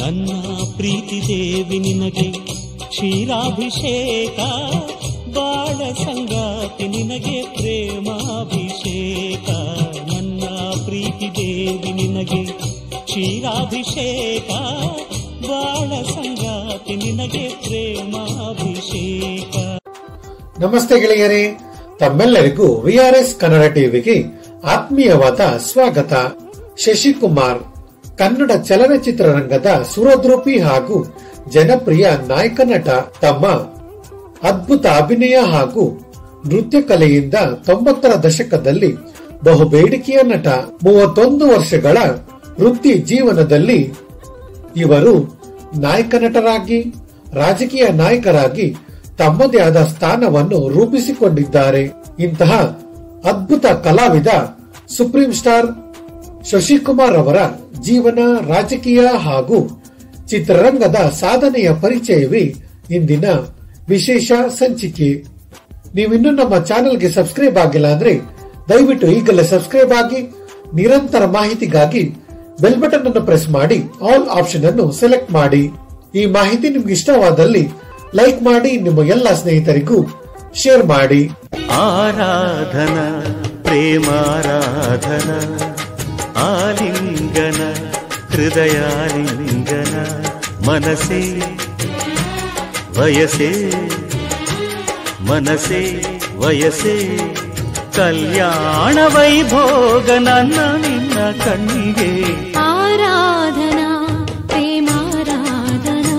ನನ್ನ ಪ್ರೀತಿ ದೇವಿ ನಿನಗೆ ಕ್ಷೀರಾಭಿಷೇಕ ಬಾಳ ಸಂಗಾತಿ ನಿನಗೆ ಪ್ರೇಮಾಭಿಷೇಕ ನನ್ನ ಪ್ರೀತಿ ದೇವಿ ನಿನಗೆ ಕ್ಷೀರಾಭಿಷೇಕ ಬಾಳ ಸಂಗಾತಿ ನಿನಗೆ ಪ್ರೇಮಾಭಿಷೇಕ ನಮಸ್ತೆ ಗೆಳೆಯರೇ ತಮ್ಮೆಲ್ಲರಿಗೂ ವಿಆರ್ಎಸ್ ಕನ್ನಡ ಟಿವಿಗೆ ಆತ್ಮೀಯವಾದ ಸ್ವಾಗತ ಶಶಿಕುಮಾರ್ ಕನ್ನಡ ಚಲನಚಿತ್ರರಂಗದ ಸುರದ್ರೂಪಿ ಹಾಗೂ ಜನಪ್ರಿಯ ನಾಯಕ ನಟ ತಮ್ಮ ಅದ್ಭುತ ಅಭಿನಯ ಹಾಗೂ ನೃತ್ಯ ಕಲೆಯಿಂದ ತೊಂಬತ್ತರ ದಶಕದಲ್ಲಿ ಬಹು ಬೇಡಿಕೆಯ ನಟ ಮೂವತ್ತೊಂದು ವರ್ಷಗಳ ವೃತ್ತಿ ಜೀವನದಲ್ಲಿ ಇವರು ನಾಯಕ ನಟರಾಗಿ ರಾಜಕೀಯ ನಾಯಕರಾಗಿ ತಮ್ಮದೇ ಆದ ಸ್ಥಾನವನ್ನು ರೂಪಿಸಿಕೊಂಡಿದ್ದಾರೆ ಇಂತಹ ಅದ್ಭುತ ಕಲಾವಿದ ಸುಪ್ರೀಂ ಸ್ಟಾರ್ ಶಶಿಕುಮಾರ್ ಅವರ ಜೀವನ ರಾಜಕೀಯ ಹಾಗೂ ಚಿತ್ರರಂಗದ ಸಾಧನೆಯ ಪರಿಚಯವೇ ಇಂದಿನ ವಿಶೇಷ ಸಂಚಿಕೆ ನೀವಿನ್ನೂ ನಮ್ಮ ಚಾನೆಲ್ಗೆ ಸಬ್ಸ್ಕ್ರೈಬ್ ಆಗಿಲ್ಲ ಅಂದ್ರೆ ದಯವಿಟ್ಟು ಈಗಲೇ ಸಬ್ಸ್ಕ್ರೈಬ್ ಆಗಿ ನಿರಂತರ ಮಾಹಿತಿಗಾಗಿ ಬೆಲ್ ಬಟನ್ ಅನ್ನು ಪ್ರೆಸ್ ಮಾಡಿ ಆಲ್ ಆಪ್ಷನ್ ಅನ್ನು ಸೆಲೆಕ್ಟ್ ಮಾಡಿ ಈ ಮಾಹಿತಿ ನಿಮ್ಗೆ ಇಷ್ಟವಾದಲ್ಲಿ ಲೈಕ್ ಮಾಡಿ ನಿಮ್ಮ ಎಲ್ಲ ಸ್ನೇಹಿತರಿಗೂ ಶೇರ್ ಮಾಡಿ ಆರಾಧನ ಪ್ರೇಮಾರಾಧನ ಆಲಿಂಗನ ಹೃದಯಾಲಿಂಗನ ಮನಸೇ ವಯಸೇ ಮನಸೇ ವಯಸೇ ಕಲ್ಯಾಣ ವೈಭೋಗ ನನ್ನ ನಿನ್ನ ಕಣ್ಣಿಗೆ ಆರಾಧನಾ ಪ್ರೇಮಾರಾಧನಾ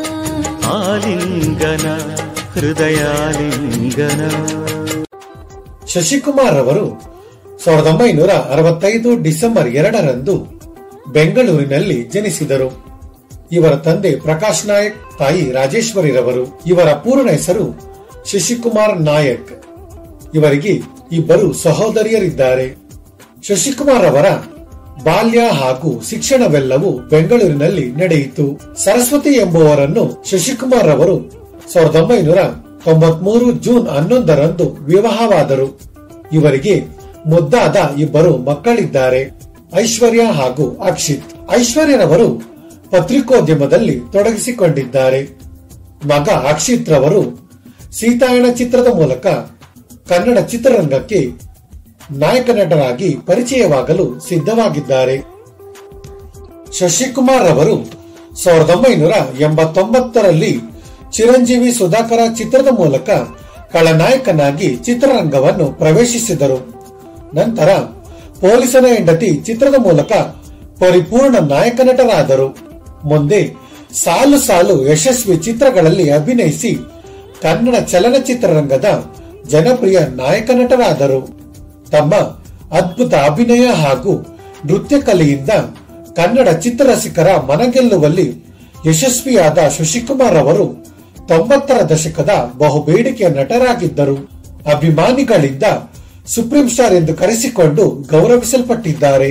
ಆಲಿಂಗನ ಹೃದಯಾಲಿಂಗನ ಶಶಿಕುಮಾರ್ ಅವರು ಸಾವಿರದ ಒಂಬೈನೂರ ಅರವತ್ತೈದು ಡಿಸೆಂಬರ್ ಎರಡರಂದು ಬೆಂಗಳೂರಿನಲ್ಲಿ ಜನಿಸಿದರು ಇವರ ತಂದೆ ಪ್ರಕಾಶ್ ನಾಯಕ್ ತಾಯಿ ರಾಜೇಶ್ವರಿರವರು ಇವರ ಪೂರ್ಣ ಹೆಸರು ಶಶಿಕುಮಾರ್ ನಾಯಕ್ ಇವರಿಗೆ ಇಬ್ಬರು ಸಹೋದರಿಯರಿದ್ದಾರೆ ಶಶಿಕುಮಾರ್ ಅವರ ಬಾಲ್ಯ ಹಾಗೂ ಶಿಕ್ಷಣವೆಲ್ಲವೂ ಬೆಂಗಳೂರಿನಲ್ಲಿ ನಡೆಯಿತು ಸರಸ್ವತಿ ಎಂಬುವರನ್ನು ಶಶಿಕುಮಾರ್ ಅವರು ಸಾವಿರದ ಒಂಬೈನೂರ ತೊಂಬತ್ಮೂರು ಜೂನ್ ಹನ್ನೊಂದರಂದು ವಿವಾಹವಾದರು ಇವರಿಗೆ ಮುದ್ದಾದ ಇಬ್ಬರು ಮಕ್ಕಳಿದ್ದಾರೆ ಐಶ್ವರ್ಯ ಹಾಗೂ ಅಕ್ಷಿತ್ ಐಶ್ವರ್ಯರವರು ಪತ್ರಿಕೋದ್ಯಮದಲ್ಲಿ ತೊಡಗಿಸಿಕೊಂಡಿದ್ದಾರೆ ಮಗ ಅಕ್ಷಿತ್ ರವರು ಸೀತಾಯಣ ಚಿತ್ರದ ಮೂಲಕ ಕನ್ನಡ ಚಿತ್ರರಂಗಕ್ಕೆ ನಾಯಕ ನಟರಾಗಿ ಪರಿಚಯವಾಗಲು ಸಿದ್ಧವಾಗಿದ್ದಾರೆ ಶಶಿಕುಮಾರ್ ಅವರು ಸಾವಿರದ ಒಂಬೈನೂರ ಎಂಬತ್ತೊಂಬತ್ತರಲ್ಲಿ ಚಿರಂಜೀವಿ ಸುಧಾಕರ ಚಿತ್ರದ ಮೂಲಕ ಖಳನಾಯಕನಾಗಿ ಚಿತ್ರರಂಗವನ್ನು ಪ್ರವೇಶಿಸಿದರು ನಂತರ ಪೊಲೀಸನ ಹೆಂಡತಿ ಚಿತ್ರದ ಮೂಲಕ ಪರಿಪೂರ್ಣ ನಾಯಕ ನಟರಾದರು ಮುಂದೆ ಸಾಲು ಸಾಲು ಯಶಸ್ವಿ ಚಿತ್ರಗಳಲ್ಲಿ ಅಭಿನಯಿಸಿ ಕನ್ನಡ ಚಲನಚಿತ್ರರಂಗದ ಜನಪ್ರಿಯ ನಾಯಕ ನಟರಾದರು ತಮ್ಮ ಅದ್ಭುತ ಅಭಿನಯ ಹಾಗೂ ನೃತ್ಯ ಕಲೆಯಿಂದ ಕನ್ನಡ ಚಿತ್ರರಸಿಕರ ಮನಗೆಲ್ಲುವಲ್ಲಿ ಯಶಸ್ವಿಯಾದ ಶಶಿಕುಮಾರ್ ಅವರು ತೊಂಬತ್ತರ ದಶಕದ ಬಹುಬೇಡಿಕೆಯ ನಟರಾಗಿದ್ದರು ಅಭಿಮಾನಿಗಳಿಂದ ಸುಪ್ರೀಂ ಸ್ಟಾರ್ ಎಂದು ಕರೆಸಿಕೊಂಡು ಗೌರವಿಸಲ್ಪಟ್ಟಿದ್ದಾರೆ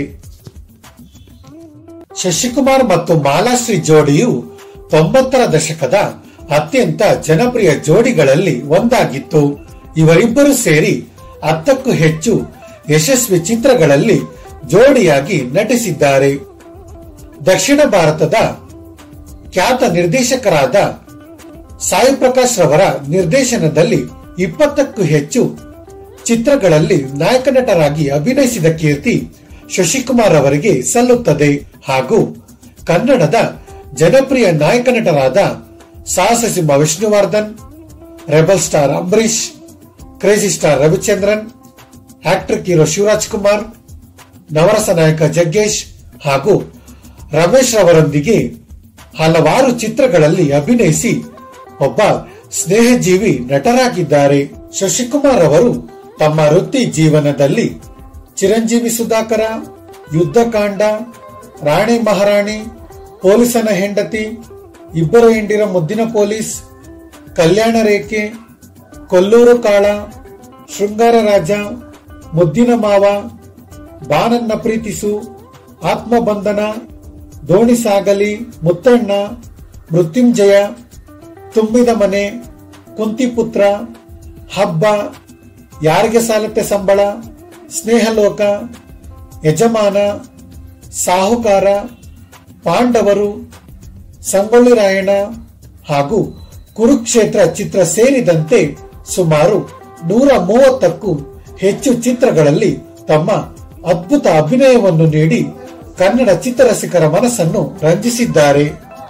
ಶಶಿಕುಮಾರ್ ಮತ್ತು ಮಾಲಾಶ್ರೀ ಜೋಡಿಯು ತೊಂಬತ್ತರ ದಶಕದ ಅತ್ಯಂತ ಜನಪ್ರಿಯ ಜೋಡಿಗಳಲ್ಲಿ ಒಂದಾಗಿತ್ತು ಇವರಿಬ್ಬರು ಸೇರಿ ಹತ್ತಕ್ಕೂ ಹೆಚ್ಚು ಯಶಸ್ವಿ ಚಿತ್ರಗಳಲ್ಲಿ ಜೋಡಿಯಾಗಿ ನಟಿಸಿದ್ದಾರೆ ದಕ್ಷಿಣ ಭಾರತದ ಖ್ಯಾತ ನಿರ್ದೇಶಕರಾದ ಸಾಯಿ ಪ್ರಕಾಶ್ ರವರ ನಿರ್ದೇಶನದಲ್ಲಿ ಇಪ್ಪತ್ತಕ್ಕೂ ಹೆಚ್ಚು ಚಿತ್ರಗಳಲ್ಲಿ ನಾಯಕ ನಟರಾಗಿ ಅಭಿನಯಿಸಿದ ಕೀರ್ತಿ ಶಶಿಕುಮಾರ್ ಅವರಿಗೆ ಸಲ್ಲುತ್ತದೆ ಹಾಗೂ ಕನ್ನಡದ ಜನಪ್ರಿಯ ನಾಯಕ ನಟರಾದ ಸಾಹಸ ಸಿಂಹ Vishnuvardhan rebel star Ambareesh crazy star Ravichandran actor hero Shivaraj Kumar ನವರಸ ನಾಯಕ ಜಗ್ಗೇಶ್ ಹಾಗೂ ರಮೇಶ್ ರವರೊಂದಿಗೆ ಹಲವಾರು ಚಿತ್ರಗಳಲ್ಲಿ ಅಭಿನಯಿಸಿ ಒಬ್ಬ ಸ್ನೇಹಜೀವಿ ನಟರಾಗಿದ್ದಾರೆ ಶಶಿಕುಮಾರ್ ಅವರು ತಮ್ಮ ವೃತ್ತಿ ಜೀವನದಲ್ಲಿ ಚಿರಂಜೀವಿ ಸುಧಾಕರ ಯುದ್ಧಕಾಂಡ ರಾಣಿ ಮಹಾರಾಣಿ ಪೊಲೀಸನ ಹೆಂಡತಿ ಇಬ್ಬರು ಹೆಂಡಿರ ಮುದ್ದಿನ ಪೊಲೀಸ್ ಕಲ್ಯಾಣ ರೇಖೆ ಕೊಲ್ಲೂರು ಕಾಳ ಶೃಂಗಾರ ರಾಜ ಮುದ್ದಿನ ಮಾವ ಬಾನನ್ನ ಪ್ರೀತಿಸು ಆತ್ಮಬಂಧನ ದೋಣಿ ಸಾಗಲಿ ಮುತ್ತಣ್ಣ ಮೃತ್ಯುಂಜಯ ತುಂಬಿದ ಮನೆ ಕುಂತಿಪುತ್ರ ಹಬ್ಬ ಯಾರಿಗೆ ಸಾಲತ್ತೆ ಸಂಬಳ ಸ್ನೇಹಲೋಕ ಯಜಮಾನ ಸಾಹುಕಾರ ಪಾಂಡವರು ಸಂಗೊಳ್ಳಿ ರಾಯಣ್ಣ ಹಾಗೂ ಕುರುಕ್ಷೇತ್ರ ಚಿತ್ರ ಸೇರಿದಂತೆ ಸುಮಾರು ನೂರ ಮೂವತ್ತಕ್ಕೂ ಹೆಚ್ಚು ಚಿತ್ರಗಳಲ್ಲಿ ತಮ್ಮ ಅದ್ಭುತ ಅಭಿನಯವನ್ನು ನೀಡಿ ಕನ್ನಡ ಚಿತ್ರರಸಿಕರ ಮನಸ್ಸನ್ನು ರಂಜಿಸಿದ್ದಾರೆ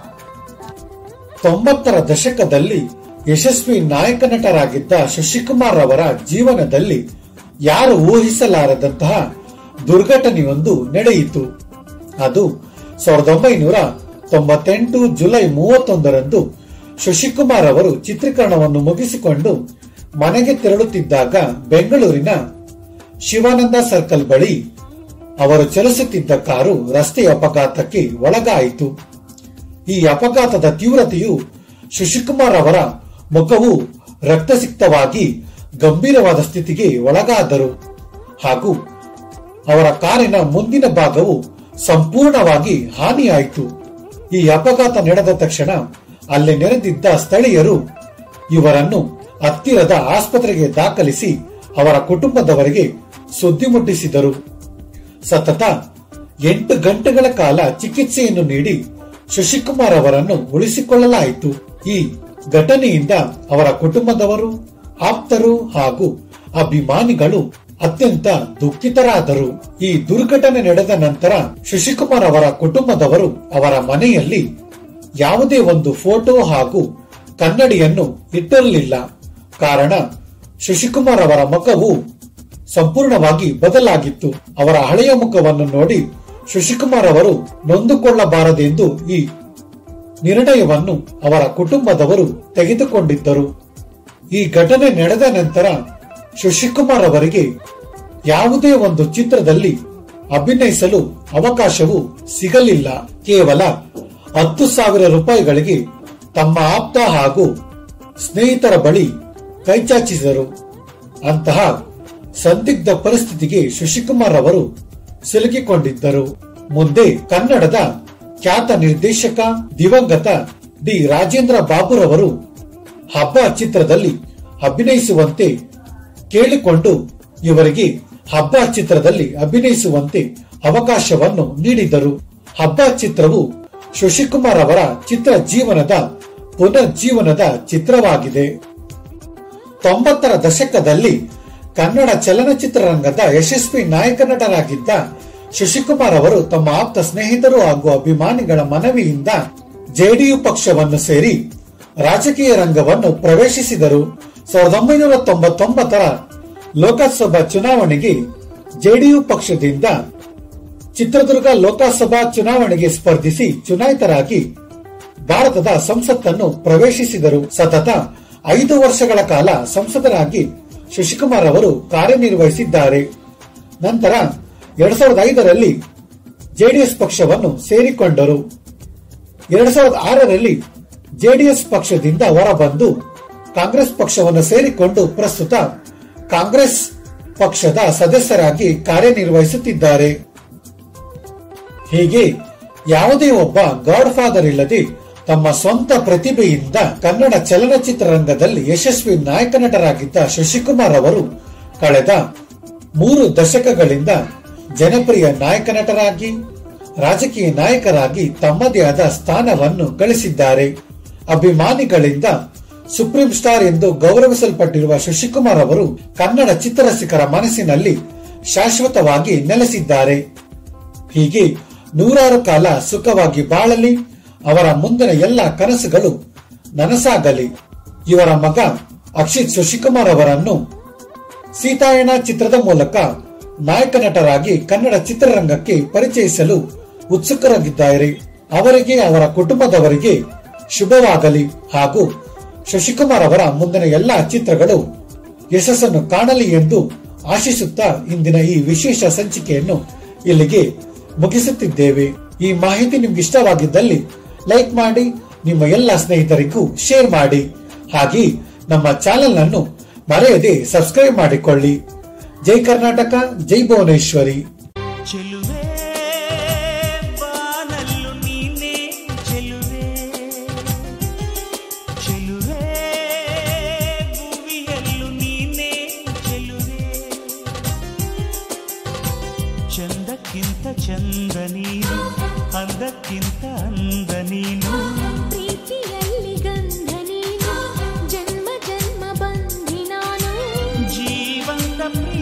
ತೊಂಬತ್ತರ ದಶಕದಲ್ಲಿ ಯಶಸ್ವಿ ನಾಯಕ ನಟರಾಗಿದ್ದ ಶಶಿಕುಮಾರ್ ಅವರ ಜೀವನದಲ್ಲಿ ಯಾರು ಊಹಿಸಲಾರದಂತಹ ದುರ್ಘಟನೆಯೊಂದು ನಡೆಯಿತು ಅದು ಸಾವಿರದ ಒಂಬೈನೂರ ತೊಂಬತ್ತೆಂಟು ಜುಲೈ ಮೂವತ್ತೊಂದರಂದು ಶಶಿಕುಮಾರ್ ಅವರು ಚಿತ್ರೀಕರಣವನ್ನು ಮುಗಿಸಿಕೊಂಡು ಮನೆಗೆ ತೆರಳುತ್ತಿದ್ದಾಗ ಬೆಂಗಳೂರಿನ ಶಿವಾನಂದ ಸರ್ಕಲ್ ಬಳಿ ಅವರು ಚಲಿಸುತ್ತಿದ್ದ ಕಾರು ರಸ್ತೆ ಅಪಘಾತಕ್ಕೆ ಒಳಗಾಯಿತು ಈ ಅಪಘಾತದ ತೀವ್ರತೆಯು ಶಶಿಕುಮಾರ್ ಅವರ ಮುಖವು ರಕ್ತಸಿಕ್ತವಾಗಿ ಗಂಭೀರವಾದ ಸ್ಥಿತಿಗೆ ಒಳಗಾದರು ಹಾಗೂ ಅವರ ಕಾರಿನ ಮುಂದಿನ ಭಾಗವು ಸಂಪೂರ್ಣವಾಗಿ ಹಾನಿಯಾಯಿತು ಈ ಅಪಘಾತ ನಡೆದ ತಕ್ಷಣ ಅಲ್ಲಿ ನೆರೆದಿದ್ದ ಸ್ಥಳೀಯರು ಇವರನ್ನು ಹತ್ತಿರದ ಆಸ್ಪತ್ರೆಗೆ ದಾಖಲಿಸಿ ಅವರ ಕುಟುಂಬದವರಿಗೆ ಸುದ್ದಿ ಮುಟ್ಟಿಸಿದರು ಸತತ ಎಂಟು ಗಂಟೆಗಳ ಕಾಲ ಚಿಕಿತ್ಸೆಯನ್ನು ನೀಡಿ ಶಶಿಕುಮಾರ್ ಅವರನ್ನು ಉಳಿಸಿಕೊಳ್ಳಲಾಯಿತು ಈ ಘಟನೆಯಿಂದ ಅವರ ಕುಟುಂಬದವರು ಆಪ್ತರು ಹಾಗೂ ಅಭಿಮಾನಿಗಳು ಅತ್ಯಂತ ದುಃಖಿತರಾದರು ಈ ದುರ್ಘಟನೆ ನಡೆದ ನಂತರ ಶಶಿಕುಮಾರ್ ಅವರ ಕುಟುಂಬದವರು ಅವರ ಮನೆಯಲ್ಲಿ ಯಾವುದೇ ಒಂದು ಫೋಟೋ ಹಾಗೂ ಕನ್ನಡಿಯನ್ನು ಇಟ್ಟಿರಲಿಲ್ಲ ಕಾರಣ ಶಶಿಕುಮಾರ್ ಅವರ ಮುಖವು ಸಂಪೂರ್ಣವಾಗಿ ಬದಲಾಗಿತ್ತು ಅವರ ಹಳೆಯ ಮುಖವನ್ನು ನೋಡಿ ಶಶಿಕುಮಾರ್ ಅವರು ನೊಂದುಕೊಳ್ಳಬಾರದೆಂದು ಈ ನಿರ್ಣಯವನ್ನು ಅವರ ಕುಟುಂಬದವರು ತೆಗೆದುಕೊಂಡಿದ್ದರು ಈ ಘಟನೆ ನಡೆದ ನಂತರ ಶಶಿಕುಮಾರ್ ಅವರಿಗೆ ಯಾವುದೇ ಒಂದು ಚಿತ್ರದಲ್ಲಿ ಅಭಿನಯಿಸಲು ಅವಕಾಶವು ಸಿಗಲಿಲ್ಲ ಕೇವಲ ಹತ್ತು ಸಾವಿರ ರೂಪಾಯಿಗಳಿಗೆ ತಮ್ಮ ಆಪ್ತ ಹಾಗೂ ಸ್ನೇಹಿತರ ಬಳಿ ಕೈಚಾಚಿಸಿದರು ಅಂತಹ ಸಂದಿಗ್ಧ ಪರಿಸ್ಥಿತಿಗೆ ಶಶಿಕುಮಾರ್ ಅವರು ಸಿಲುಕಿಕೊಂಡಿದ್ದರು ಮುಂದೆ ಕನ್ನಡದ ಖ್ಯಾತ ನಿರ್ದೇಶಕ ದಿವಂಗತ ಡಿ ರಾಜೇಂದ್ರ ಬಾಬುರವರು ಹಬ್ಬ ಚಿತ್ರದಲ್ಲಿ ಅಭಿನಯಿಸುವಂತೆ ಕೇಳಿಕೊಂಡು ಇವರಿಗೆ ಹಬ್ಬ ಚಿತ್ರದಲ್ಲಿ ಅಭಿನಯಿಸುವಂತೆ ಅವಕಾಶವನ್ನು ನೀಡಿದರು ಹಬ್ಬ ಚಿತ್ರವು ಶಶಿಕುಮಾರ್ ಅವರ ಚಿತ್ರ ಜೀವನದ ಪುನರ್ಜೀವನದ ಚಿತ್ರವಾಗಿದೆ ತೊಂಬತ್ತರ ದಶಕದಲ್ಲಿ ಕನ್ನಡ ಚಲನಚಿತ್ರರಂಗದ ಯಶಸ್ವಿ ನಾಯಕ ನಟರಾಗಿದ್ದ ಶಶಿಕುಮಾರ್ ಅವರು ತಮ್ಮ ಆಪ್ತ ಸ್ನೇಹಿತರು ಹಾಗೂ ಅಭಿಮಾನಿಗಳ ಮನವಿಯಿಂದ ಜೆಡಿಯು ಪಕ್ಷವನ್ನು ಸೇರಿ ರಾಜಕೀಯ ರಂಗವನ್ನು ಪ್ರವೇಶಿಸಿದರು ಸಾವಿರದ ಒಂಬೈನೂರ ತೊಂಬತ್ತೊಂಬತ್ತರ ಲೋಕಸಭಾ ಚುನಾವಣೆಗೆ ಜೆಡಿಯು ಪಕ್ಷದಿಂದ ಚಿತ್ರದುರ್ಗ ಲೋಕಸಭಾ ಚುನಾವಣೆಗೆ ಸ್ಪರ್ಧಿಸಿ ಚುನಾಯಿತರಾಗಿ ಭಾರತದ ಸಂಸತ್ತನ್ನು ಪ್ರವೇಶಿಸಿದರು ಸತತ ಐದು ವರ್ಷಗಳ ಕಾಲ ಸಂಸದರಾಗಿ ಶಶಿಕುಮಾರ್ ಅವರು ಕಾರ್ಯನಿರ್ವಹಿಸಿದ್ದಾರೆ ನಂತರ ಎರಡ್ ಸಾವಿರದ ಐದರಲ್ಲಿ ಜೆಡಿಎಸ್ ಪಕ್ಷವನ್ನು ಸೇರಿಕೊಂಡರು ಎರಡ್ ಸಾವಿರದ ಆರರಲ್ಲಿ ಜೆಡಿಎಸ್ ಪಕ್ಷದಿಂದ ಹೊರಬಂದು ಕಾಂಗ್ರೆಸ್ ಪಕ್ಷವನ್ನು ಸೇರಿಕೊಂಡು ಪ್ರಸ್ತುತ ಕಾಂಗ್ರೆಸ್ ಪಕ್ಷದ ಸದಸ್ಯರಾಗಿ ಕಾರ್ಯನಿರ್ವಹಿಸುತ್ತಿದ್ದಾರೆ ಹೀಗೆ ಯಾವುದೇ ಒಬ್ಬ ಗಾಡ್ ಫಾದರ್ ಇಲ್ಲದೆ ತಮ್ಮ ಸ್ವಂತ ಪ್ರತಿಭೆಯಿಂದ ಕನ್ನಡ ಚಲನಚಿತ್ರರಂಗದಲ್ಲಿ ಯಶಸ್ವಿ ನಾಯಕ ನಟರಾಗಿದ್ದ ಶಶಿಕುಮಾರ್ ಅವರು ಕಳೆದ ಮೂರು ದಶಕಗಳಿಂದ ಜನಪ್ರಿಯ ನಾಯಕ ನಟರಾಗಿ ರಾಜಕೀಯ ನಾಯಕರಾಗಿ ತಮ್ಮದೇ ಆದ ಸ್ಥಾನವನ್ನು ಗಳಿಸಿದ್ದಾರೆ ಅಭಿಮಾನಿಗಳಿಂದ ಸುಪ್ರೀಂ ಸ್ಟಾರ್ ಎಂದು ಗೌರವಿಸಲ್ಪಟ್ಟಿರುವ ಶಶಿಕುಮಾರ್ ಅವರು ಕನ್ನಡ ಚಿತ್ರರಸಿಕರ ಮನಸ್ಸಿನಲ್ಲಿ ಶಾಶ್ವತವಾಗಿ ನೆಲೆಸಿದ್ದಾರೆ ಹೀಗೆ ನೂರಾರು ಕಾಲ ಸುಖವಾಗಿ ಬಾಳಲಿ ಅವರ ಮುಂದಿನ ಎಲ್ಲ ಕನಸುಗಳು ನನಸಾಗಲಿ ಇವರ ಮಗ ಅಕ್ಷಿತ್ ಶಶಿಕುಮಾರ್ ಅವರನ್ನು ಸೀತಾಯಣ ಚಿತ್ರದ ಮೂಲಕ ನಾಯಕ ನಟರಾಗಿ ಕನ್ನಡ ಚಿತ್ರರಂಗಕ್ಕೆ ಪರಿಚಯಿಸಲು ಉತ್ಸುಕರಾಗಿದ್ದಾರೆ ಅವರಿಗೆ ಅವರ ಕುಟುಂಬದವರಿಗೆ ಶುಭವಾಗಲಿ ಹಾಗೂ ಶಶಿಕುಮಾರ್ ಅವರ ಮುಂದಿನ ಎಲ್ಲ ಚಿತ್ರಗಳು ಯಶಸ್ಸನ್ನು ಕಾಣಲಿ ಎಂದು ಆಶಿಸುತ್ತಾ ಇಂದಿನ ಈ ವಿಶೇಷ ಸಂಚಿಕೆಯನ್ನು ಇಲ್ಲಿಗೆ ಮುಗಿಸುತ್ತಿದ್ದೇವೆ ಈ ಮಾಹಿತಿ ನಿಮ್ಗೆ ಇಷ್ಟವಾಗಿದ್ದಲ್ಲಿ ಲೈಕ್ ಮಾಡಿ ನಿಮ್ಮ ಎಲ್ಲ ಸ್ನೇಹಿತರಿಗೂ ಶೇರ್ ಮಾಡಿ ಹಾಗೆ ನಮ್ಮ ಚಾನೆಲ್ ಅನ್ನು ಮರೆಯದೆ ಸಬ್ಸ್ಕ್ರೈಬ್ ಮಾಡಿಕೊಳ್ಳಿ ಜೈ ಕರ್ನಾಟಕ ಜೈ ಭುವನೇಶ್ವರಿ ಚೆಲುವೆ ಬಾನಲ್ಲು ನೀನೇ ಚೆಲುವೆ ಚೆಲುವೆ ಭುವಿಯಲ್ಲು ನೀನೇ ಚೆಲುವೆ ಚಂದಕ್ಕಿಂತ ಚಂದ ನೀನು ಅಂದಕ್ಕಿಂತ ಅಂದ ನೀನು ತಪ್ಪಿ